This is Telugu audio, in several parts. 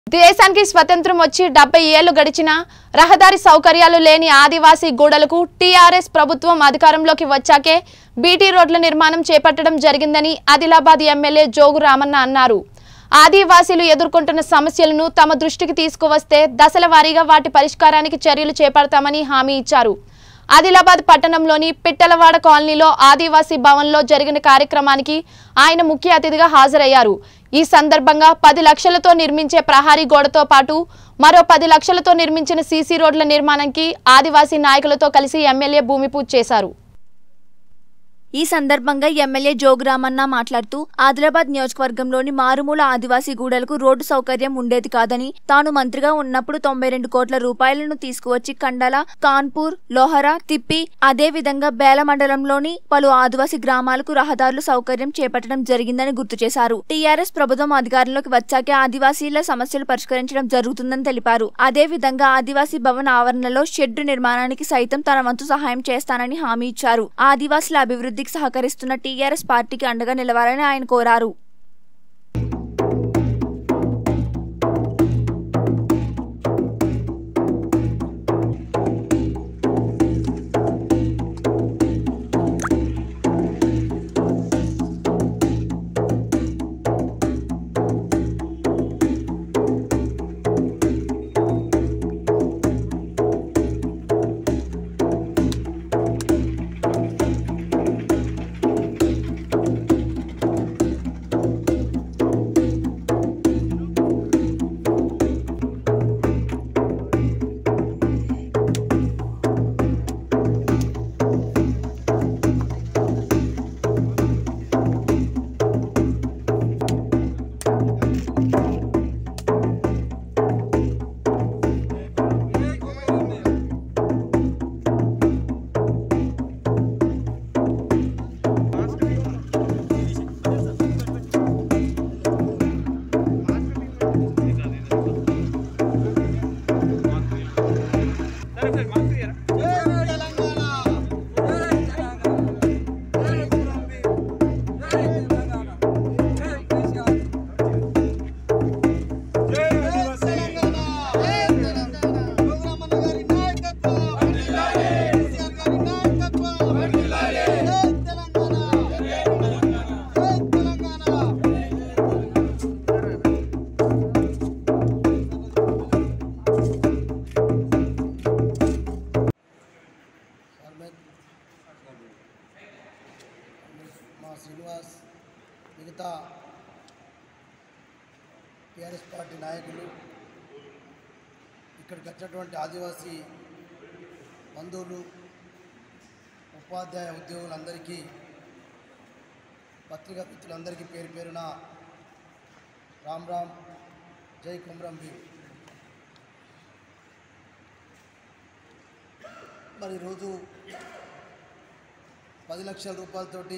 దేశానికి స్వతంత్రం వచ్చి డెబ్బై ఏళ్లు గడిచినా రహదారి సౌకర్యాలు లేని ఆదివాసీ గూడలకు టీఆర్ఎస్ ప్రభుత్వం అధికారంలోకి వచ్చాకే బీటీ రోడ్ల నిర్మాణం చేపట్టడం జరిగిందని ఆదిలాబాద్ ఎమ్మెల్యే జోగు రామన్న అన్నారు ఆదివాసీలు ఎదుర్కొంటున్న సమస్యలను తమ దృష్టికి తీసుకువస్తే దశల వారీగా వాటి పరిష్కారానికి చర్యలు చేపడతామని హామీ ఇచ్చారు ఆదిలాబాద్ పట్టణంలోని పిట్టలవాడ కాలనీలో ఆదివాసీ భవన్లో జరిగిన కార్యక్రమానికి ఆయన ముఖ్య అతిథిగా హాజరయ్యారు ఈ సందర్భంగా పది లక్షలతో నిర్మించే ప్రహారీ గోడతో పాటు మరో పది లక్షలతో నిర్మించిన సీసీ రోడ్ల నిర్మాణానికి ఆదివాసీ నాయకులతో కలిసి ఎమ్మెల్యే భూమి పూజ చేశారు ఈ సందర్భంగా ఎమ్మెల్యే జోగురామన్న మాట్లాడుతూ ఆదిలాబాద్ నియోజకవర్గంలోని మారుమూల ఆదివాసీ గూడలకు రోడ్డు సౌకర్యం ఉండేది కాదని తాను మంత్రిగా ఉన్నప్పుడు తొంభై రెండు కోట్ల రూపాయలను తీసుకువచ్చి కండల కాన్పూర్ లోహరా తిప్పి అదే విధంగా బేల మండలంలోని పలు ఆదివాసీ గ్రామాలకు రహదారులు సౌకర్యం చేపట్టడం జరిగిందని గుర్తు చేశారు టీఆర్ఎస్ ప్రభుత్వం అధికారంలోకి వచ్చాకే ఆదివాసీల సమస్యలు పరిష్కరించడం జరుగుతుందని తెలిపారు అదే విధంగా ఆదివాసీ భవన్ ఆవరణలో షెడ్డు నిర్మాణానికి సైతం తన వంతు సహాయం చేస్తానని హామీ ఇచ్చారు ఆదివాసుల అభివృద్ధికి సహకరిస్తున్న టీఆర్ఎస్ పార్టీకి అండగా నిలవాలని ఆయన కోరారు సర్మేత్ మా శ్రీనివాస్ మిగతా టీఆర్ఎస్ పార్టీ నాయకులు ఇక్కడికి వచ్చినటువంటి ఆదివాసీ బంధువులు ఉపాధ్యాయ ఉద్యోగులందరికీ పత్రికా మిత్రులందరికీ పేరు పేరున రామ్ రామ్ జై కుమ్రం భీమ్ మరి ఈరోజు పది లక్షల రూపాయలతోటి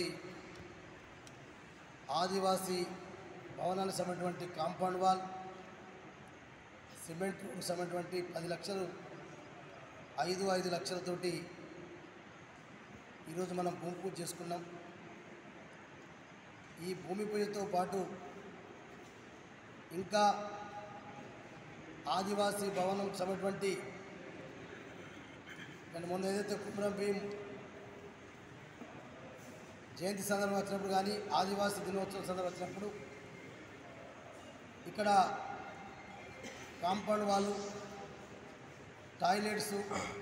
ఆదివాసీ భవనానికి సమైనటువంటి కాంపౌండ్ వాల్ సిమెంట్ రోడ్కు సమైనటువంటి పది లక్షలు ఐదు ఐదు లక్షలతోటి ఈరోజు మనం భూమి పూజ చేసుకున్నాం ఈ భూమి పూజతో పాటు ఇంకా ఆదివాసీ భవనం సమైనటువంటి నేను మొన్న ఏదైతే కుమ్రం భీం జయంతి సందర్భం వచ్చినప్పుడు కానీ ఆదివాసీ దినోత్సవం సందర్భం వచ్చినప్పుడు ఇక్కడ కాంపౌండ్ వాళ్ళు టాయిలెట్స్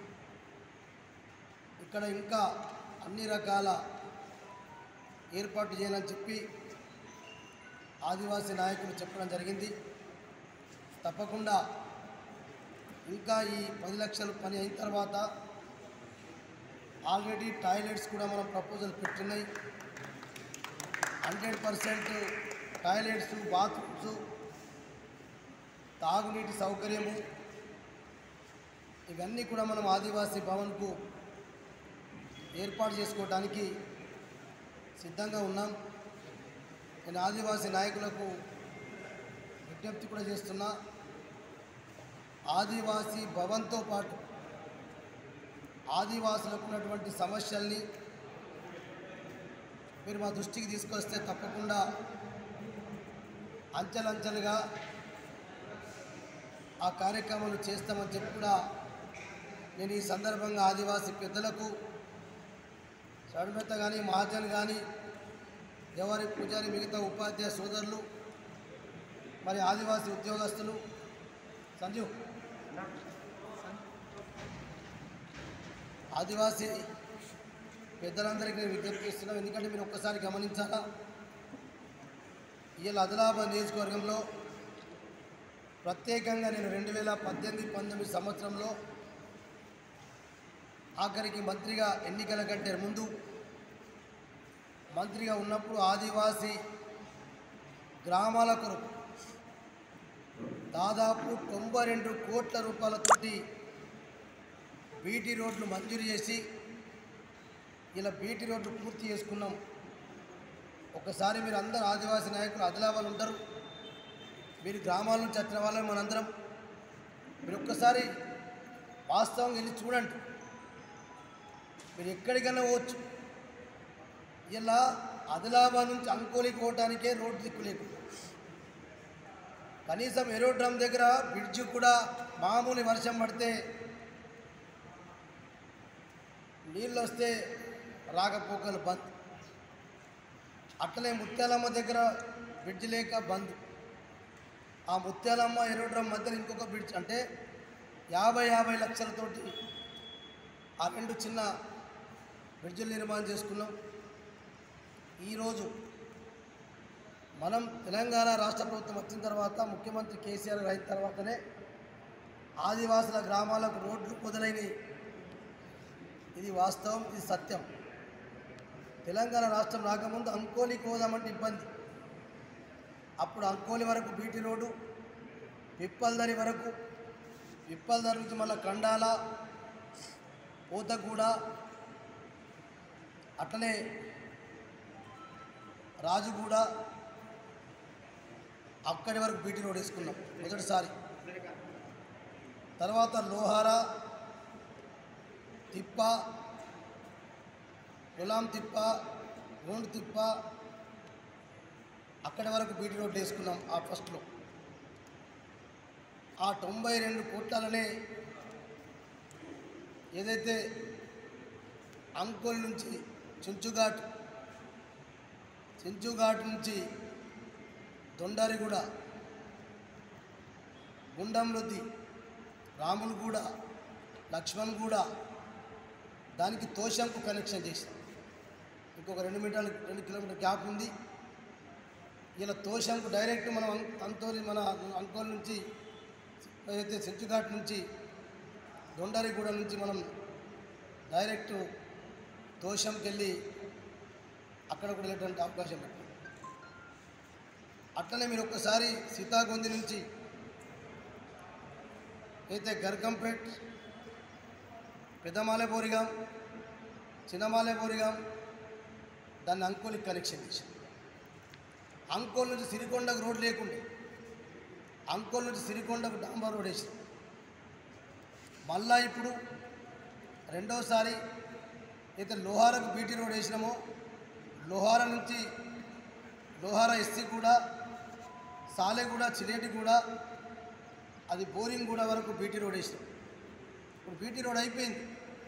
ఇక్కడ ఇంకా అన్ని రకాల ఏర్పాటు చేయాలని చెప్పి ఆదివాసీ నాయకులు చెప్పడం జరిగింది తప్పకుండా ఇంకా ఈ పది లక్షలు పని అయిన తర్వాత ఆల్రెడీ టాయిలెట్స్ కూడా మనం ప్రపోజల్ పెట్టున్నాయి హండ్రెడ్ పర్సెంట్ టాయిలెట్స్ బాత్రూమ్స్ తాగునీటి సౌకర్యము ఇవన్నీ కూడా మనం ఆదివాసీ భవన్కు ఏర్పాటు చేసుకోవడానికి సిద్ధంగా ఉన్నాం నేను ఆదివాసీ నాయకులకు విజ్ఞప్తి కూడా చేస్తున్నా ఆదివాసీ భవన్తో పాటు ఆదివాసులకు ఉన్నటువంటి సమస్యల్ని మీరు మా దృష్టికి తీసుకొస్తే తప్పకుండా అంచెలంచెలుగా ఆ కార్యక్రమాలు చేస్తామని చెప్పి కూడా నేను ఈ సందర్భంగా ఆదివాసీ పెద్దలకు షడ్మెత్త కానీ మహాజన్ కానీ ఎవరి పూజారి మిగతా ఉపాధ్యాయ సోదరులు మరి ఆదివాసీ ఉద్యోగస్తులు సంజు ఆదివాసీ పెద్దలందరికీ నేను విజ్ఞప్తి చేస్తున్నాం ఎందుకంటే మీరు ఒక్కసారి గమనించాలా ఇవాళ ఆదిలాబాద్ నియోజకవర్గంలో ప్రత్యేకంగా నేను రెండు వేల పద్దెనిమిది పంతొమ్మిది సంవత్సరంలో ఆఖరికి మంత్రిగా ఎన్నికల కంటే ముందు మంత్రిగా ఉన్నప్పుడు ఆదివాసీ గ్రామాల కొరకు దాదాపు తొంభై రెండు కోట్ల రూపాయలతోటి బీటీ రోడ్లు మంజూరు చేసి ఇలా బీటీ రోడ్లు పూర్తి చేసుకున్నాం ఒకసారి మీరు అందరు ఆదివాసీ నాయకులు ఆదిలాబాద్ ఉంటారు మీరు గ్రామాల నుంచి వచ్చిన వాళ్ళని మనందరం మీరు ఒక్కసారి వాస్తవంగా వెళ్ళి చూడండి మీరు ఎక్కడికైనా పోవచ్చు ఇలా ఆదిలాబాద్ నుంచి అంకోలికి పోవటానికే రోడ్డు దిక్కు లేకుండా కనీసం ఎరోడ్రమ్ దగ్గర బ్రిడ్జ్ కూడా మామూలు వర్షం పడితే నీళ్ళు వస్తే రాకపోకలు బంద్ అట్లనే ముత్యాలమ్మ దగ్గర బ్రిడ్జ్ లేక బంద్ ఆ ముత్యాలమ్మ ఎరోడ్రమ్ మధ్యలో ఇంకొక బ్రిడ్జ్ అంటే యాభై యాభై లక్షలతోటి ఆ రెండు చిన్న బ్రిడ్జిలు నిర్మాణం చేసుకున్నాం ఈరోజు మనం తెలంగాణ రాష్ట్ర ప్రభుత్వం వచ్చిన తర్వాత ముఖ్యమంత్రి కేసీఆర్ అయిన తర్వాతనే ఆదివాసుల గ్రామాలకు రోడ్లు మొదలైనవి ఇది వాస్తవం ఇది సత్యం తెలంగాణ రాష్ట్రం రాకముందు అంకోలికి పోదామంటే ఇబ్బంది అప్పుడు అంకోలి వరకు బీటీ రోడ్డు పిప్పల్దరి వరకు పిప్పల్దరి నుంచి మళ్ళీ కండాల పూతగూడ అట్లనే రాజుగూడ అక్కడి వరకు బీటీ రోడ్ వేసుకున్నాం మొదటిసారి తర్వాత లోహారా తిప్ప గులాం తిప్ప గోండు తిప్ప అక్కడి వరకు బీటీ రోడ్ వేసుకున్నాం ఆ ఫస్ట్లో ఆ తొంభై రెండు కోట్లనే ఏదైతే అంకోల్ నుంచి చుంచుఘాట్ చెంచుఘాట్ నుంచి దొండారిగూడ గుండంలొద్ది రాములగూడ లక్ష్మణ్గూడ దానికి తోషంకు కనెక్షన్ చేసాం ఇంకొక రెండు మీటర్లు రెండు కిలోమీటర్ గ్యాప్ ఉంది ఇలా తోషంకు డైరెక్ట్ మనం అం- అంతోలి మన అంకోల్ నుంచి అయితే చెంచుఘాట్ నుంచి దొండారిగూడ నుంచి మనం డైరెక్ట్ తోషంకి వెళ్ళి అక్కడ కూడా వెళ్ళేటువంటి అవకాశం పెట్టింది అట్లనే మీరు ఒక్కసారి సీతాగొంది నుంచి అయితే గర్గంపేట్ పెద్దమాలే బోరిగాం చిన్నమాలే బోరిగాం దాన్ని అంకోలికి కనెక్షన్ చేశాం అంకోల్ నుంచి సిరికొండకు రోడ్ లేకుండే అంకోల్ నుంచి సిరికొండకు డాంబర్ రోడ్ వేసాం మళ్ళా ఇప్పుడు రెండోసారి అయితే లోహారకు బీటీ రోడ్ వేసినామో లోహార నుంచి లోహార ఎస్సీ కూడా సాలెగూడ చిలేటిగూడ అది బోరింగ్ కూడా వరకు బీటీ రోడ్ వేసినాం ఇప్పుడు బీటీ రోడ్ అయిపోయింది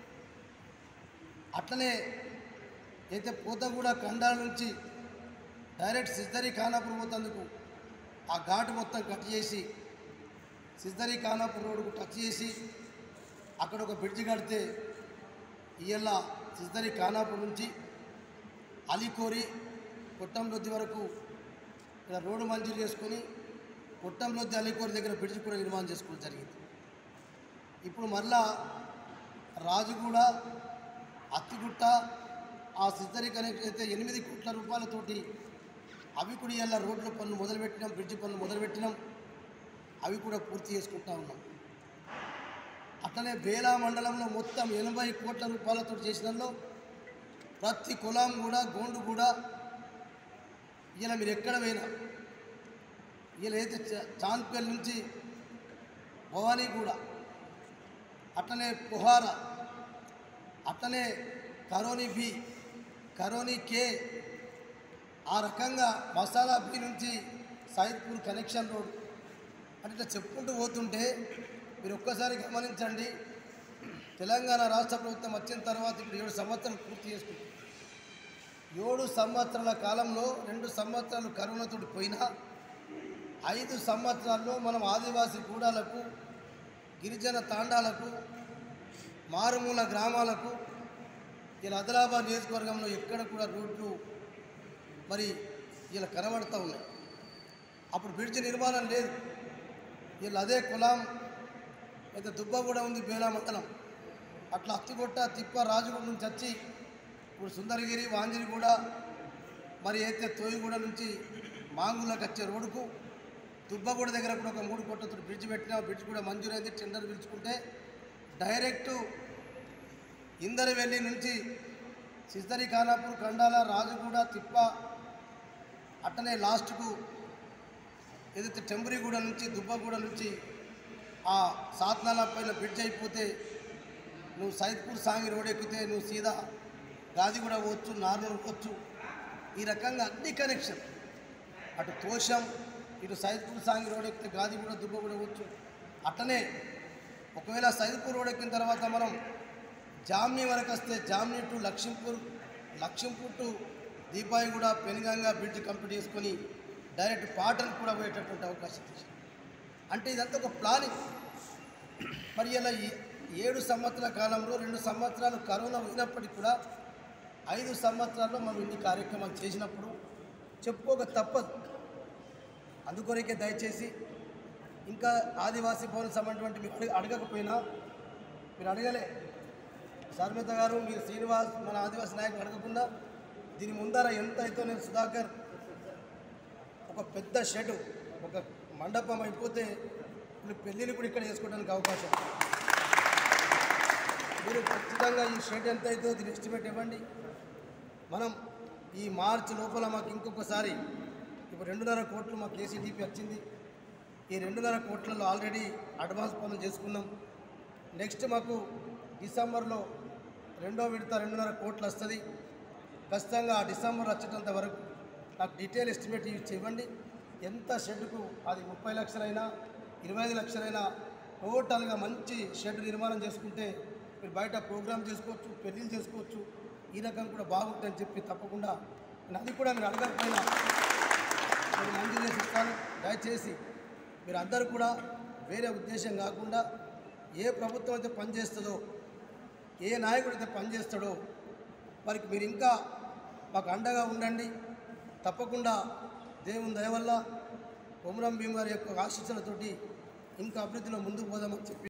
అట్లనే అయితే పూతగూడ కండాల నుంచి డైరెక్ట్ సిద్ధరి ఖానాపూర్ పోతందుకు ఆ ఘాటు మొత్తం కట్ చేసి సిద్ధరి ఖానాపూర్ రోడ్డుకు టచ్ చేసి అక్కడ ఒక బ్రిడ్జ్ కడితే ఇయ్యాల సిద్ధరి ఖానాపూర్ నుంచి అలీకోరి కొట్టంలొద్ది వరకు ఇక్కడ రోడ్డు మంజూరు చేసుకొని కొట్టంలొద్ది అలీకోరి దగ్గర బ్రిడ్జ్ కూడా నిర్మాణం చేసుకోవడం జరిగింది ఇప్పుడు మళ్ళా రాజుగూడ అత్తిగుట్ట ఆ సిద్ధరి కనెక్ట్ అయితే ఎనిమిది కోట్ల రూపాయలతోటి అవి కూడా ఇవాళ రోడ్ల పనులు మొదలుపెట్టినాం బ్రిడ్జ్ పనులు మొదలుపెట్టినాం అవి కూడా పూర్తి చేసుకుంటా ఉన్నాం అట్లనే బేలా మండలంలో మొత్తం ఎనభై కోట్ల రూపాయలతో చేసినంలో ప్రతి కులం కూడా గోండు కూడా ఇలా మీరు ఎక్కడ పోయినా ఇలా అయితే చా- చాంద్పేల్ నుంచి భవానీగూడ అట్లనే పుహార అట్లనే కరోని బి కరోని కే ఆ రకంగా మసాలా బి నుంచి సైద్పూర్ కనెక్షన్ రోడ్ అంటే ఇట్లా చెప్పుకుంటూ పోతుంటే మీరు ఒక్కసారి గమనించండి తెలంగాణ రాష్ట్ర ప్రభుత్వం వచ్చిన తర్వాత ఇప్పుడు ఏడు సంవత్సరాలు పూర్తి చేసుకుంటుంది ఏడు సంవత్సరాల కాలంలో రెండు సంవత్సరాలు కరోనాతో పోయినా ఐదు సంవత్సరాల్లో మనం ఆదివాసీ గూడాలకు గిరిజన తాండాలకు మారుమూల గ్రామాలకు ఇలా ఆదిలాబాద్ నియోజకవర్గంలో ఎక్కడ కూడా రోడ్లు మరి ఇలా కనబడుతూ ఉన్నాయి అప్పుడు బ్రిడ్జ్ నిర్మాణం లేదు వీళ్ళు అదే కులం అయితే దుబ్బ కూడా ఉంది బేలా మండలం అట్లా అత్తిగొట్ట తిప్ప రాజుగూడ నుంచి వచ్చి ఇప్పుడు సుందరగిరి వాంజిరిగూడ మరి అయితే తోయిగూడ నుంచి మాంగులకు వచ్చే రోడ్డుకు దుబ్బగూడ దగ్గర కూడా ఒక మూడు కోట్లతో బ్రిడ్జ్ పెట్టినా బ్రిడ్జ్ కూడా మంజూరైంది టెండర్ పిలుచుకుంటే డైరెక్టు ఇందరవెల్లి నుంచి సిద్ధరి ఖానాపూర్ కండాల రాజుగూడ తిప్ప అట్టనే లాస్ట్కు ఏదైతే టెంబరిగూడ నుంచి దుబ్బగూడ నుంచి ఆ సాత్నాల పైన బ్రిడ్జ్ అయిపోతే నువ్వు సైద్పూర్ సాంగి రోడ్ ఎక్కితే నువ్వు సీదా గాదిగూడ పోవచ్చు నార్నూరు పోవచ్చు ఈ రకంగా అన్ని కనెక్షన్ అటు తోషం ఇటు సైద్పూర్ సాంగి రోడ్ ఎక్కితే గాదిగూడ దుబ్బగూడ పోవచ్చు అట్టనే ఒకవేళ సైద్పూర్ రోడ్ ఎక్కిన తర్వాత మనం జామ్నీ వరకు వస్తే Jamni to Laxmipur Laxmipur to Deepaiguda Penganga bridge complete చేసుకొని డైరెక్ట్ పాటలు కూడా పోయేటటువంటి అవకాశం తీసింది అంటే ఇదంతా ఒక ప్లానింగ్ మరి ఇలా ఈ ఏడు సంవత్సరాల కాలంలో రెండు సంవత్సరాలు కరోనా అయినప్పటికీ కూడా ఐదు సంవత్సరాల్లో మనం ఇన్ని కార్యక్రమాలు చేసినప్పుడు చెప్పుకోక తప్పదు అందుకొరకే దయచేసి ఇంకా ఆదివాసీ భవన్ సంబంధించినటువంటి మీరు అడగ- అడగకపోయినా మీరు అడగలే శర్మిత గారు మీరు శ్రీనివాస్ మన ఆదివాసీ నాయకులు అడగకుండా దీని ముందర ఎంత అయితే నేను సుధాకర్ ఒక పెద్ద షెడ్ ఒక మండపం అయిపోతే ఇప్పుడు పెళ్ళిళ్ళు కూడా ఇక్కడ చేసుకోవడానికి అవకాశం ఉంది. మీరు ఖచ్చితంగా ఈ షెడ్ ఎంత అవుతుందో దీని ఎస్టిమేట్ ఇవ్వండి మనం ఈ మార్చ్ లోపల మాకు ఇంకొకసారి ఇప్పుడు రెండున్నర కోట్లు మాకు ఏసీడీపీ వచ్చింది ఈ రెండున్నర కోట్లలో ఆల్రెడీ అడ్వాన్స్ పనులు చేసుకున్నాం నెక్స్ట్ మాకు డిసెంబర్లో రెండో విడత రెండున్నర కోట్లు వస్తుంది ఖచ్చితంగా ఆ డిసెంబర్ వచ్చేటంత వరకు నాకు డీటెయిల్ ఎస్టిమేట్ ఇచ్చి ఇవ్వండి ఎంత షెడ్కు అది ముప్పై లక్షలైనా ఇరవై ఐదు లక్షలైనా టోటల్గా మంచి షెడ్ నిర్మాణం చేసుకుంటే మీరు బయట ప్రోగ్రామ్ చేసుకోవచ్చు పెళ్ళిళ్ళు చేసుకోవచ్చు ఈ రకం కూడా బాగుంటుందని చెప్పి తప్పకుండా నేను అది కూడా మీరు అడగకపోయినా నేను మంజూరు చేసి ఇస్తాను దయచేసి మీరు అందరూ కూడా వేరే ఉద్దేశం కాకుండా ఏ ప్రభుత్వం అయితే పనిచేస్తుందో ఏ నాయకుడు అయితే పనిచేస్తాడో వారికి మీరు ఇంకా మాకు అండగా ఉండండి తప్పకుండా దేవుని దయ వల్ల కొమరం భీమ్ గారి యొక్క ఆశీస్సులతోటి ఇంకా అభివృద్ధిలో ముందుకు పోదామని చెప్పి